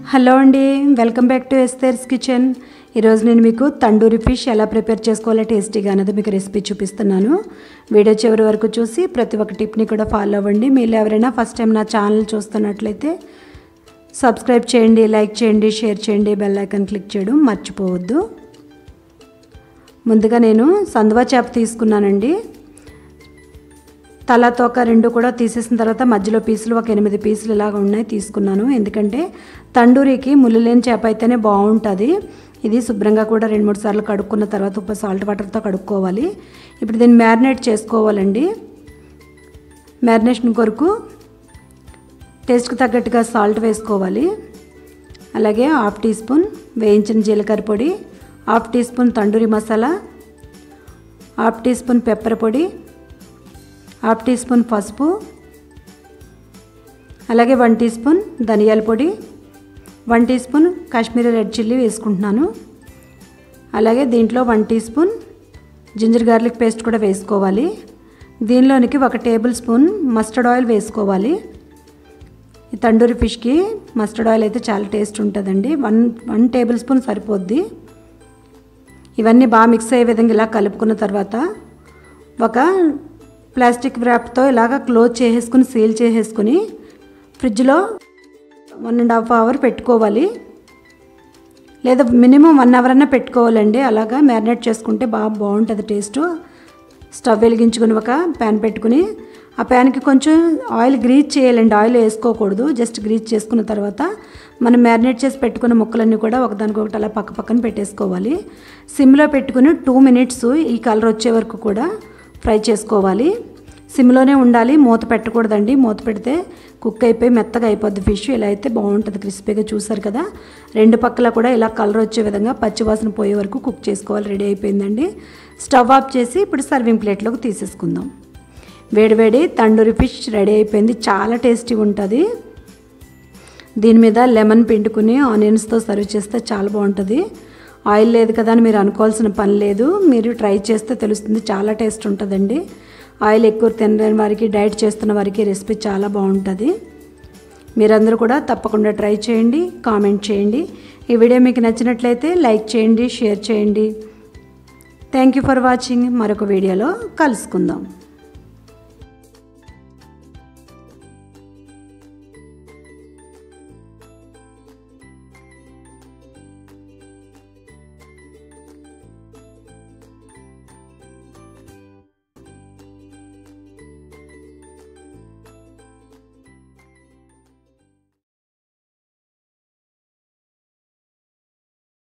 hello అండి welcome back to Esther's kitchen ఈరోజు నేను మీకు తండూరి ఫిష్ ఎలా ప్రిపేర్ చేసుకోవాలో టేస్టీగా అన్నది మీకు రెసిపీ చూపిస్తున్నాను వీడియో చివరి వరకు చూసి ప్రతి ఒక్క టిప్ని కూడా ఫాలో అవ్వండి మీరు ఎవరైనా ఫస్ట్ టైం నా ఛానల్ చూస్తున్నట్లయితే సబ్స్క్రైబ్ చేయండి లైక్ చేయండి షేర్ చేయండి బెల్ ఐకాన్ క్లిక్ చేయడం మర్చిపోవద్దు ముందుగా నేను సందువా చేప తీసుకున్నానండి తల తోక రెండు కూడా తీసేసిన తర్వాత మధ్యలో పీసులు ఒక ఎనిమిది పీసులు ఇలాగ ఉన్నాయి తీసుకున్నాను ఎందుకంటే తండూరికి ముళ్ళు లేని చేప అయితేనే బాగుంటుంది ఇది శుభ్రంగా కూడా రెండు మూడు సార్లు కడుక్కున్న తర్వాత ఉప్పు సాల్ట్ వాటర్తో కడుక్కోవాలి ఇప్పుడు దీన్ని మ్యారినేట్ చేసుకోవాలండి మ్యారినేషన్ కొరకు టేస్ట్కి తగ్గట్టుగా సాల్ట్ వేసుకోవాలి అలాగే హాఫ్ టీ స్పూన్ వేయించిన జీలకర్ర పొడి half teaspoon tandoori masala half teaspoon pepper పొడి హాఫ్ టీ స్పూన్ పసుపు అలాగే వన్ టీ స్పూన్ ధనియాల పొడి one teaspoon Kashmiri red chilli వేసుకుంటున్నాను అలాగే దీంట్లో one teaspoon ginger garlic paste కూడా వేసుకోవాలి దీనిలోనికి ఒక టేబుల్ స్పూన్ మస్టర్డ్ ఆయిల్ వేసుకోవాలి ఈ తండూరి ఫిష్కి మస్టర్డ్ ఆయిల్ అయితే చాలా టేస్ట్ ఉంటుందండి వన్ వన్ టేబుల్ స్పూన్ సరిపోద్ది ఇవన్నీ బాగా మిక్స్ అయ్యే విధంగా ఇలా కలుపుకున్న తర్వాత ఒక ప్లాస్టిక్ వ్రాప్తో ఇలాగ క్లోజ్ చేసేసుకుని సీల్ చేసేసుకుని ఫ్రిడ్జ్లో వన్ అండ్ హాఫ్ అవర్ పెట్టుకోవాలి లేదా మినిమం వన్ అవర్ అన్నా పెట్టుకోవాలండి అలాగా మ్యారినేట్ చేసుకుంటే బాగా బాగుంటుంది టేస్ట్ స్టవ్ వెలిగించుకుని ఒక ప్యాన్ పెట్టుకుని ఆ ప్యాన్కి కొంచెం ఆయిల్ గ్రీజ్ చేయాలండి ఆయిల్ వేసుకోకూడదు జస్ట్ గ్రీజ్ చేసుకున్న తర్వాత మనం మ్యారినేట్ చేసి పెట్టుకున్న ముక్కలన్నీ కూడా ఒకదానికొకటి అలా పక్క పక్కన పెట్టేసుకోవాలి సిమ్లో పెట్టుకుని టూ మినిట్స్ ఈ కలర్ వచ్చే వరకు కూడా ఫ్రై చేసుకోవాలి సిమ్లోనే ఉండాలి మూత పెట్టకూడదండి మూత పెడితే కుక్ అయిపోయి మెత్తగా అయిపోద్ది ఫిష్ ఇలా అయితే బాగుంటుంది క్రిస్పీగా చూసారు కదా రెండు పక్కల కూడా ఇలా కలర్ వచ్చే విధంగా పచ్చివాసన పోయే వరకు కుక్ చేసుకోవాలి రెడీ అయిపోయిందండి స్టవ్ ఆఫ్ చేసి ఇప్పుడు సర్వింగ్ ప్లేట్లోకి తీసేసుకుందాం వేడివేడి తండూరి ఫిష్ రెడీ అయిపోయింది చాలా టేస్టీగా ఉంటుంది దీని మీద లెమన్ పిండుకుని ఆనియన్స్తో సర్వ్ చేస్తే చాలా బాగుంటుంది ఆయిల్ లేదు కదా అని మీరు అనుకోవాల్సిన పని లేదు మీరు ట్రై చేస్తే తెలుస్తుంది చాలా టేస్ట్ ఉంటుందండి ఆయిల్ ఎక్కువ తినలేని వారికి డైట్ చేస్తున్న వారికి రెసిపీ చాలా బాగుంటుంది మీరందరూ కూడా తప్పకుండా ట్రై చేయండి కామెంట్ చేయండి ఈ వీడియో మీకు నచ్చినట్లయితే లైక్ చేయండి షేర్ చేయండి థ్యాంక్ యూ ఫర్ వాచింగ్ మరొక వీడియోలో కలుసుకుందాం